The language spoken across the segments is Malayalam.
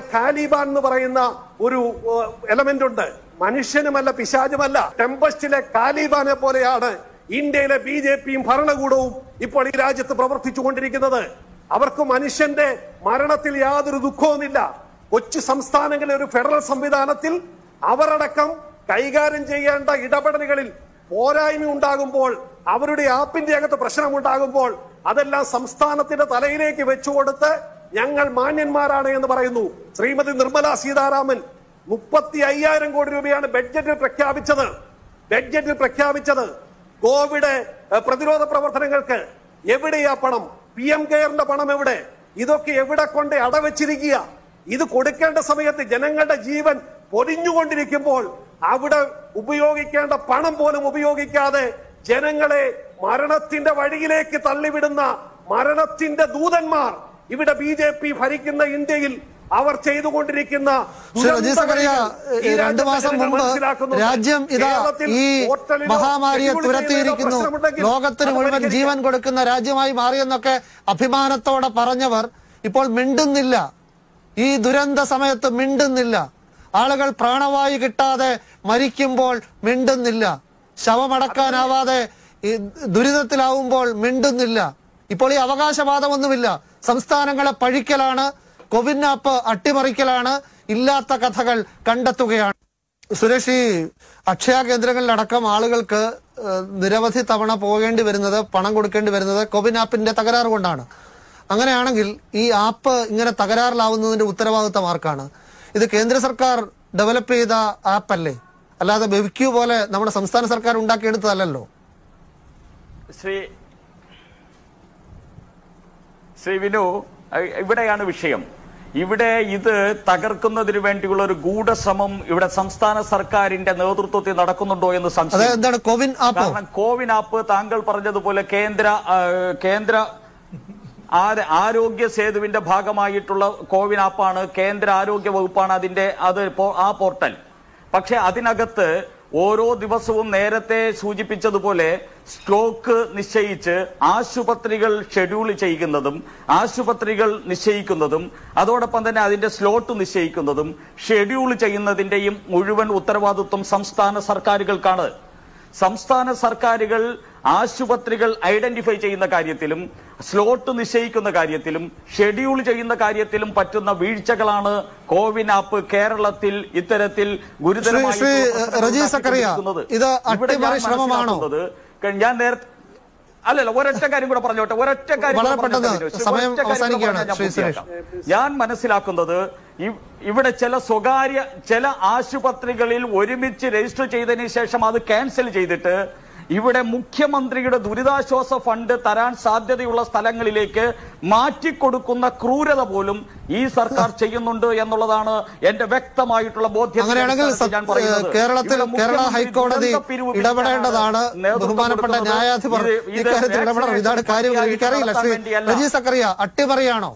ഖാലിബാൻ എന്ന് പറയുന്ന ഒരു എലമെന്റ് ഉണ്ട് മനുഷ്യനുമല്ല പിശാചുമല്ല ടെമ്പസ്റ്റിലെ ഖാലിബാനെ പോലെയാണ് ഇന്ത്യയിലെ ബി ജെ പിയും ഭരണകൂടവും ഇപ്പോൾ ഈ രാജ്യത്ത് പ്രവർത്തിച്ചുകൊണ്ടിരിക്കുന്നത് അവർക്ക് മനുഷ്യന്റെ മരണത്തിൽ യാതൊരു ദുഃഖവുമില്ല കൊച്ചു സംസ്ഥാനങ്ങളിലെ ഒരു ഫെഡറൽ സംവിധാനത്തിൽ അവരടക്കം കൈകാര്യം ചെയ്യേണ്ട ഇടപെടലുകളിൽ പോരായ്മ ഉണ്ടാകുമ്പോൾ അവരുടെ ആപ്പിന്റെ അകത്ത് പ്രശ്നമുണ്ടാകുമ്പോൾ അതെല്ലാം സംസ്ഥാനത്തിന്റെ തലയിലേക്ക് വെച്ചുകൊടുത്ത് ഞങ്ങൾ മാന്യന്മാരാണ് എന്ന് പറയുന്നു ശ്രീമതി നിർമ്മല സീതാരാമൻ മുപ്പത്തി അയ്യായിരം കോടി രൂപയാണ് ബഡ്ജറ്റിൽ പ്രഖ്യാപിച്ചത് ബഡ്ജറ്റിൽ പ്രഖ്യാപിച്ചത് കോവിഡ് ഏഹ്, പ്രതിരോധ പ്രവർത്തനങ്ങൾക്ക് എവിടെയാ പണം പി എം കെയറിന്റെ പണം എവിടെ ഇതൊക്കെ എവിടെ കൊണ്ട് അടവെച്ചിരിക്കുക ഇത് കൊടുക്കേണ്ട സമയത്ത് ജനങ്ങളുടെ ജീവൻ പൊരിഞ്ഞുകൊണ്ടിരിക്കുമ്പോൾ അവിടെ ഉപയോഗിക്കേണ്ട പണം പോലും ഉപയോഗിക്കാതെ ജനങ്ങളെ മരണത്തിന്റെ വഴിയിലേക്ക് തള്ളിവിടുന്ന മരണത്തിന്റെ ദൂതന്മാർ ഇവിടെ ബി ജെ പി ഭരിക്കുന്ന ഇന്ത്യയിൽ അവർ ചെയ്തുകൊണ്ടിരിക്കുന്ന ശ്രീ രജീഷ് സക്കറിയ ദുരന്തവഴികൾ ഈ രണ്ടു മാസം രാജ്യത്തെ മുമ്പ് മനസ്സിലാക്കുന്നുണ്ട്. രാജ്യം ഇതാ കേരളത്തിൽ ഈ ഹോട്ടലിലോ മഹാമാരിയെ ഷെഡ്യൂൾ തുരത്തിയിരിക്കുന്നു ചെയ്യുന്നതിലോ പ്രശ്നമുണ്ടെങ്കിൽ ലോകത്തിന് അത് മുഴുവൻ പരിഹരിക്കാം. ജീവൻ കൊടുക്കുന്ന രാജ്യമായി മാറിയെന്നൊക്കെ അഭിമാനത്തോടെ പറഞ്ഞവർ ഇപ്പോൾ മിണ്ടുന്നില്ല ഈ ദുരന്ത സമയത്ത് മിണ്ടുന്നില്ല ആളുകൾ പ്രാണവായു കിട്ടാതെ മരിക്കുമ്പോൾ മിണ്ടുന്നില്ല ശവമടക്കാനാവാതെ ഈ ദുരിതത്തിലാവുമ്പോൾ മിണ്ടുന്നില്ല ഇപ്പോൾ ഈ അവകാശവാദമൊന്നുമില്ല സംസ്ഥാനങ്ങളെ പഴിക്കലാണ് കോവിഡ് ആപ്പ് അട്ടിമറിക്കലാണ് ഇല്ലാത്ത കഥകൾ കണ്ടെത്തുകയാണ് സുരേഷ് ഈ അക്ഷയ കേന്ദ്രങ്ങളിലടക്കം ആളുകൾക്ക് ഏഹ്, നിരവധി തവണ പോകേണ്ടി വരുന്നത് പണം കൊടുക്കേണ്ടി വരുന്നത് കോവിൻ ആപ്പിന്റെ തകരാറ് കൊണ്ടാണ് അങ്ങനെയാണെങ്കിൽ ഈ ആപ്പ് ഇങ്ങനെ തകരാറിലാവുന്നതിന്റെ ഉത്തരവാദിത്തം ആർക്കാണ് ഇത് കേന്ദ്ര സർക്കാർ ഡെവലപ്പ് ചെയ്ത ആപ്പല്ലേ അല്ലാതെ ബെവിക്യൂ പോലെ നമ്മുടെ സംസ്ഥാന സർക്കാർ ഉണ്ടാക്കിയെടുത്തതല്ലല്ലോ ശ്രീ ശ്രീ വിനു അഹ് ഇവിടെയാണ് വിഷയം ഇവിടെ ഇത് തകർക്കുന്നതിന് വേണ്ടിയുള്ള ഒരു ഗൂഢശ്രമം ഇവിടെ സംസ്ഥാന സർക്കാരിന്റെ നേതൃത്വത്തിൽ നടക്കുന്നുണ്ടോ എന്ന് അത് സംശയം എന്താണ് കോവിൻ ആപ്പോ കാരണം കോവിൻ ആപ്പ് താങ്കൾ പറഞ്ഞതുപോലെ കേന്ദ്ര ആ, കേന്ദ്ര ആ- ആരോഗ്യ സേതുവിന്റെ ഭാഗമായിട്ടുള്ള കോവിൻ ആപ്പാണ് കേന്ദ്ര ആരോഗ്യ വകുപ്പാണ് അതിന്റെ അത് പോ- ആ പോർട്ടൽ പക്ഷെ അതിനകത്ത് ഓരോ ദിവസവും നേരത്തെ സൂചിപ്പിച്ചതുപോലെ സ്റ്റോക്ക് നിശ്ചയിച്ച് ആശുപത്രികൾ ഷെഡ്യൂൾ ചെയ്യുന്നതും ആശുപത്രികൾ നിശ്ചയിക്കുന്നതും അതോടൊപ്പം തന്നെ അതിന്റെ സ്ലോട്ട് നിശ്ചയിക്കുന്നതും ഷെഡ്യൂൾ ചെയ്യുന്നതിന്റെയും മുഴുവൻ ഉത്തരവാദിത്വം സംസ്ഥാന സർക്കാരുകൾക്കാണ് സംസ്ഥാന സർക്കാരുകൾ ആശുപത്രികൾ ഐഡന്റിഫൈ ചെയ്യുന്ന കാര്യത്തിലും സ്ലോട്ട് നിശ്ചയിക്കുന്ന കാര്യത്തിലും ഷെഡ്യൂൾ ചെയ്യുന്ന കാര്യത്തിലും പറ്റുന്ന വീഴ്ചകളാണ് കോവിൻ ആപ്പ് കേരളത്തിൽ ഇത്തരത്തിൽ ഗുരുതരമായി ശ്രീ- ശ്രീ റജി സക്കറിയ, ഇത് അട്ടിമറി ശ്രമമാണോ? ഞാൻ നേരത്തെ അല്ലല്ല ഒരൊറ്റ കാര്യം കൂടെ പറഞ്ഞോട്ടെ ഒരൊറ്റ കാര്യം വളരെ കൂടെ പറഞ്ഞോട്ടെ പെട്ടെന്ന് ബിനു. സമയം ഒരൊറ്റ കാര്യം കൂടെ അവസാനിക്കുകയാണ്, പറഞ്ഞാൽ ഞാൻ ശ്രീ സുരേഷ്. പൂർത്തിയാക്കാം. ഞാൻ മനസ്സിലാക്കുന്നത് ഇ- ഇവിടെ ചില സ്വകാര്യ ചില ആശുപത്രികളിൽ ഒരുമിച്ച് രജിസ്റ്റർ ചെയ്തതിന് ശേഷം അത് ക്യാൻസൽ ചെയ്തിട്ട് ഇവിടെ മുഖ്യമന്ത്രിയുടെ ദുരിതാശ്വാസ ഫണ്ട് തരാൻ സാധ്യതയുള്ള സ്ഥലങ്ങളിലേക്ക് മാറ്റിക്കൊടുക്കുന്ന ക്രൂരത പോലും ഈ സർക്കാർ ചെയ്യുന്നുണ്ട് എന്നുള്ളതാണ് എന്റെ വ്യക്തമായിട്ടുള്ള ബോധ്യം അങ്ങനെയാണെങ്കിൽ സത്- കേരളത്തിൽ കേരള ഹൈക്കോടതി ഇടപെടേണ്ടതാണ് ബഹുമാനപ്പെട്ട ന്യായാധിപർ ഇക്കാര്യത്തിൽ ഇടപെടണം ഇതാണ് കാര്യം എനിക്കറിയില്ല ശ്രീ രജി സക്കറിയ അട്ടിമറിയാണോ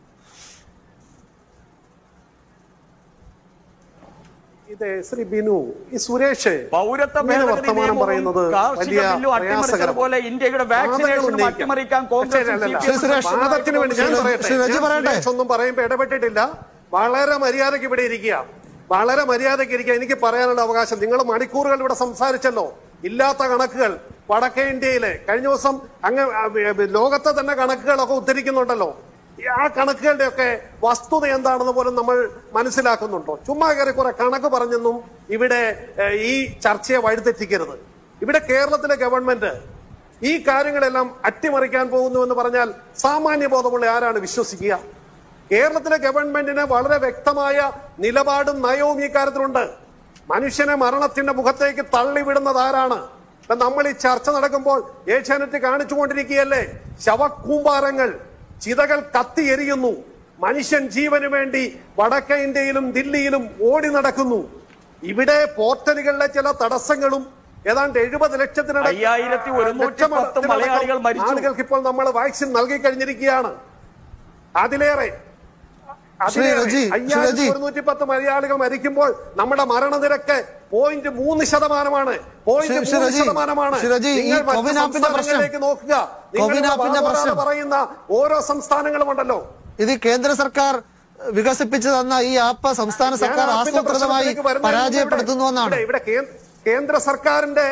ഇത് ശ്രീ ബിനു ഈ സുരേഷ് പൗരത്വ ഇങ്ങനെ ഭേദഗതി വർത്തമാനം നിയമവും പറയുന്നത് കാർഷിക വലിയ ബില്ലും അട്ടിമറിച്ചതുപോലെ ഇന്ത്യയുടെ വാക്സിനേഷനും അട്ടിമറിക്കാൻ കോൺഗ്രസും അല്ലല്ല. ശ്രീ സുരേഷ്, വാദത്തിന് വേണ്ടി ഞാൻ ശ്രീ- പറയട്ടെ ശ്രീ രജി ഞാൻ പറയട്ടെ. സുരേഷ് ഒന്നും പറയുമ്പോ ഇടപെട്ടിട്ടില്ല വളരെ മര്യാദയ്ക്ക് ഇവിടെ ഇരിക്കുക വളരെ മര്യാദയ്ക്ക് ഇരിക്കുക എനിക്ക് പറയാനുള്ള അവകാശം നിങ്ങൾ മണിക്കൂറുകൾ ഇവിടെ സംസാരിച്ചല്ലോ ഇല്ലാത്ത കണക്കുകൾ വടക്കേ ഇന്ത്യയിലെ കഴിഞ്ഞ ദിവസം അങ്ങ് ആ, വി- ലോകത്തെ തന്നെ കണക്കുകളൊക്കെ ഉദ്ധരിക്കുന്നുണ്ടല്ലോ ഈ ആ കണക്കുകളുടെ ഒക്കെ വസ്തുത എന്താണെന്ന് പോലും നമ്മൾ മനസ്സിലാക്കുന്നുണ്ടോ ചുമ്മാ കയറി കുറെ കണക്ക് പറഞ്ഞെന്നും ഇവിടെ ഏ, ഈ ചർച്ചയെ വഴിതെറ്റിക്കരുത് ഇവിടെ കേരളത്തിലെ ഗവൺമെന്റ് ഈ കാര്യങ്ങളെല്ലാം അട്ടിമറിക്കാൻ പോകുന്നു എന്ന് പറഞ്ഞാൽ സാമാന്യ ബോധമുള്ള ആരാണ് വിശ്വസിക്കുക കേരളത്തിലെ ഗവൺമെന്റിന് വളരെ വ്യക്തമായ നിലപാടും നയവും ഈ കാര്യത്തിലുണ്ട് മനുഷ്യനെ മരണത്തിന്റെ മുഖത്തേക്ക് തള്ളിവിടുന്നത് ആരാണ് ഇപ്പൊ നമ്മൾ ഈ ചർച്ച നടക്കുമ്പോൾ ഏഷ്യാനെറ്റ് കാണിച്ചുകൊണ്ടിരിക്കുകയല്ലേ ശവക്കൂമ്പാരങ്ങൾ ചിതകൾ കത്തിയെരിയുന്നു മനുഷ്യൻ ജീവന് വേണ്ടി വടക്കേ ഇന്ത്യയിലും ദില്ലിയിലും ഓടി നടക്കുന്നു ഇവിടെ പോർട്ടലുകളിലെ ചില തടസ്സങ്ങളും ഏതാണ്ട് എഴുപത് ലക്ഷത്തിനട അയ്യായിരത്തി ഒരുന്നൂറ്റി പത്ത് മലയാളികൾ മരിച്ചു. ആളുകൾക്ക് ഇപ്പോൾ നമ്മൾ വാക്സിൻ നൽകി കഴിഞ്ഞിരിക്കുകയാണ് അതിലേറെ ശ്രീ രജി, ശ്രീ രജി. ഒരുന്നൂറ്റി പത്ത് മലയാളികൾ മരിക്കുമ്പോൾ നമ്മുടെ മരണനിരക്ക് പോയിന്റ് മൂന്ന് ശതമാനമാണ് പോയിന്റ് ശ്രീ- ശ്രീ മൂന്ന് രജി, ശതമാനമാണ് ശ്രീ രജി, ഈ നിങ്ങൾ മറ്റ് കോവിൻ ആപ്പിന്റെ പ്രശ്നം- സംസ്ഥാനങ്ങളിലേക്ക് നോക്കുക നിങ്ങൾ കോവിൻ ആപ്പിന്റെ വാദോരാതെ പ്രശ്നം- പറയുന്ന ഓരോ സംസ്ഥാനങ്ങളും ഉണ്ടല്ലോ ഇത് കേന്ദ്ര സർക്കാർ വികസിപ്പിച്ചു തന്ന ഈ ആപ്പ് സംസ്ഥാന ഞാൻ സർക്കാർ ആപ്പിന്റെ ആസൂത്രിതമായി പ്രശ്നത്തിലേക്ക് വരുന്നതിന് മുമ്പ് പരാജയപ്പെടുത്തുന്നുവെന്നാണ് ഇവിടെ- ഇവിടെ കേ- കേന്ദ്ര സർക്കാരിന്റെ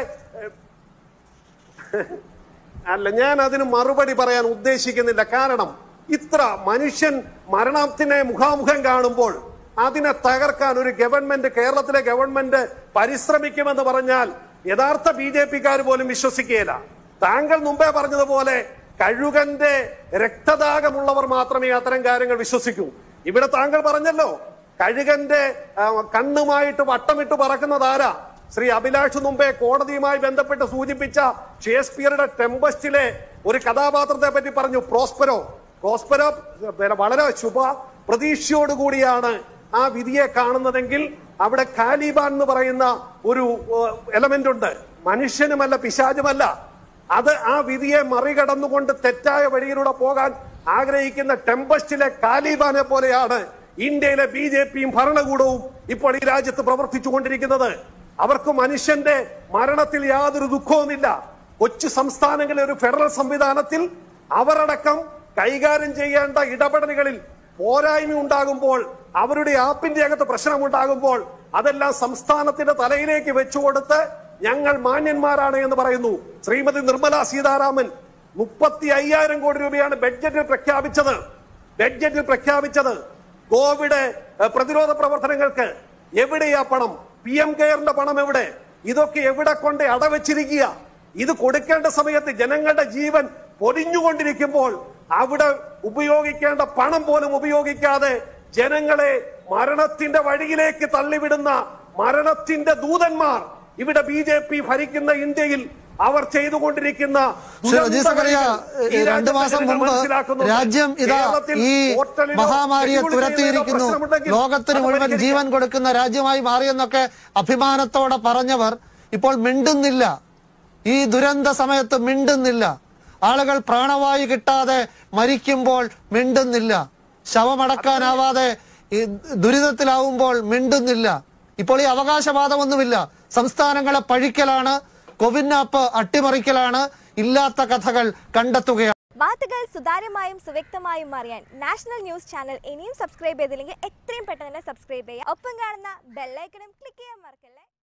ഏഹ്, അല്ല ഞാൻ അതിന് മറുപടി പറയാൻ ഉദ്ദേശിക്കുന്നില്ല കാരണം ഇത്ര മനുഷ്യൻ മരണത്തിനെ മുഖാമുഖം കാണുമ്പോൾ അതിനെ തകർക്കാൻ ഒരു ഗവൺമെന്റ് കേരളത്തിലെ ഗവൺമെന്റ് പരിശ്രമിക്കുമെന്ന് പറഞ്ഞാൽ യഥാർത്ഥ ബി ജെ പിക്കാർ പോലും വിശ്വസിക്കുകയില്ല താങ്കൾ മുമ്പേ പറഞ്ഞതുപോലെ കഴുകന്റെ രക്തദാഹമുള്ളവർ മാത്രമേ അത്തരം കാര്യങ്ങൾ വിശ്വസിക്കൂ ഇവിടെ താങ്കൾ പറഞ്ഞല്ലോ കഴുകന്റെ ആ, കണ്ണുമായിട്ട് വട്ടമിട്ട് പറക്കുന്നതാരാ ശ്രീ അഭിലാഷ് മുമ്പേ കോടതിയുമായി ബന്ധപ്പെട്ട് സൂചിപ്പിച്ച ഷേക്സ്പിയറുടെ ടെമ്പസ്റ്റിലെ ഒരു കഥാപാത്രത്തെ പറ്റി പറഞ്ഞു പ്രോസ്പെറോ പ്രോസ്പെറോ പിന്നെ വളരെ ശുഭ പ്രതീക്ഷയോടുകൂടിയാണ് ആ വിധിയെ കാണുന്നതെങ്കിൽ അവിടെ കാലിബാൻ എന്ന് പറയുന്ന ഒരു എലമെന്റ് ഉണ്ട് മനുഷ്യനുമല്ല പിശാചുമല്ല അത് ആ വിധിയെ മറികടന്നുകൊണ്ട് തെറ്റായ വഴിയിലൂടെ പോകാൻ ആഗ്രഹിക്കുന്ന ടെമ്പസ്റ്റിലെ കാലിബാനെ പോലെയാണ് ഇന്ത്യയിലെ ബി ജെ പിയും ഭരണകൂടവും ഇപ്പോൾ ഈ രാജ്യത്ത് പ്രവർത്തിച്ചുകൊണ്ടിരിക്കുന്നത് അവർക്ക് മനുഷ്യന്റെ മരണത്തിൽ യാതൊരു ദുഃഖവുമില്ല കൊച്ചു സംസ്ഥാനങ്ങളിലെ ഒരു ഫെഡറൽ സംവിധാനത്തിൽ അവരടക്കം കൈകാര്യം ചെയ്യേണ്ട ഇടപെടലുകളിൽ പോരായ്മ ഉണ്ടാകുമ്പോൾ അവരുടെ ആപ്പിന്റെ അകത്ത് പ്രശ്നമുണ്ടാകുമ്പോൾ അതെല്ലാം സംസ്ഥാനത്തിന്റെ തലയിലേക്ക് വെച്ചുകൊടുത്ത് ഞങ്ങൾ മാന്യന്മാരാണ് എന്ന് പറയുന്നു ശ്രീമതി നിർമ്മല സീതാരാമൻ മുപ്പത്തി അയ്യായിരം കോടി രൂപയാണ് ബഡ്ജറ്റിൽ പ്രഖ്യാപിച്ചത് ബഡ്ജറ്റിൽ പ്രഖ്യാപിച്ചത് കോവിഡ് ഏഹ്, പ്രതിരോധ പ്രവർത്തനങ്ങൾക്ക് എവിടെയാ പണം പി എം കെയറിന്റെ പണം എവിടെ ഇതൊക്കെ എവിടെ കൊണ്ട് അടവച്ചിരിക്കുക ഇത് കൊടുക്കേണ്ട സമയത്ത് ജനങ്ങളുടെ ജീവൻ പൊലിഞ്ഞുകൊണ്ടിരിക്കുമ്പോൾ അവിടെ ഉപയോഗിക്കേണ്ട പണം പോലും ഉപയോഗിക്കാതെ ജനങ്ങളെ മരണത്തിന്റെ വഴിയിലേക്ക് തള്ളിവിടുന്ന മരണത്തിന്റെ ദൂതന്മാർ ഇവിടെ ബി ജെ പി ഭരിക്കുന്ന ഇന്ത്യയിൽ അവർ ചെയ്തുകൊണ്ടിരിക്കുന്ന ശ്രീ രജീഷ് സക്കറിയ ഈ രണ്ടു രാജ്യത്തെ മാസം ജനങ്ങൾ മുമ്പ് മനസ്സിലാക്കുന്നുണ്ട്. രാജ്യം ഇതാ കേരളത്തിൽ ഈ ഹോട്ടലിലോ മഹാമാരിയെ ഷെഡ്യൂൾ തുരത്തിയിരിക്കുന്നു ചെയ്യുന്നതിലോ പ്രശ്നമുണ്ടെങ്കിൽ ലോകത്തിന് അത് മുഴുവൻ പരിഹരിക്കാം. ജീവൻ കൊടുക്കുന്ന രാജ്യമായി മാറിയെന്നൊക്കെ അഭിമാനത്തോടെ പറഞ്ഞവർ ഇപ്പോൾ മിണ്ടുന്നില്ല ഈ ദുരന്ത സമയത്ത് മിണ്ടുന്നില്ല ആളുകൾ പ്രാണവായു കിട്ടാതെ മരിക്കുമ്പോൾ മിണ്ടുന്നില്ല ശവമടക്കാനാവാതെ ഈ ദുരിതത്തിലാവുമ്പോൾ മിണ്ടുന്നില്ല ഇപ്പോൾ ഈ അവകാശവാദമൊന്നുമില്ല സംസ്ഥാനങ്ങളെ പഴിക്കലാണ് കോവിഡ് ആപ്പ് അട്ടിമറിക്കലാണ് ഇല്ലാത്ത കഥകൾ കണ്ടെത്തുകയാണ് വാർത്തകൾ സുതാര്യമായും സുവ്യക്തമായും അറിയാൻ നാഷണൽ ന്യൂസ് ചാനൽ ഇനിയും സബ്സ്ക്രൈബ് ചെയ്തില്ലെങ്കിൽ എത്രയും പെട്ടെന്ന് തന്നെ സബ്സ്ക്രൈബ് ചെയ്യുക ഒപ്പം കാണുന്ന ബെല്ലൈക്കണും ക്ലിക്ക് ചെയ്യാൻ മറക്കല്ലേ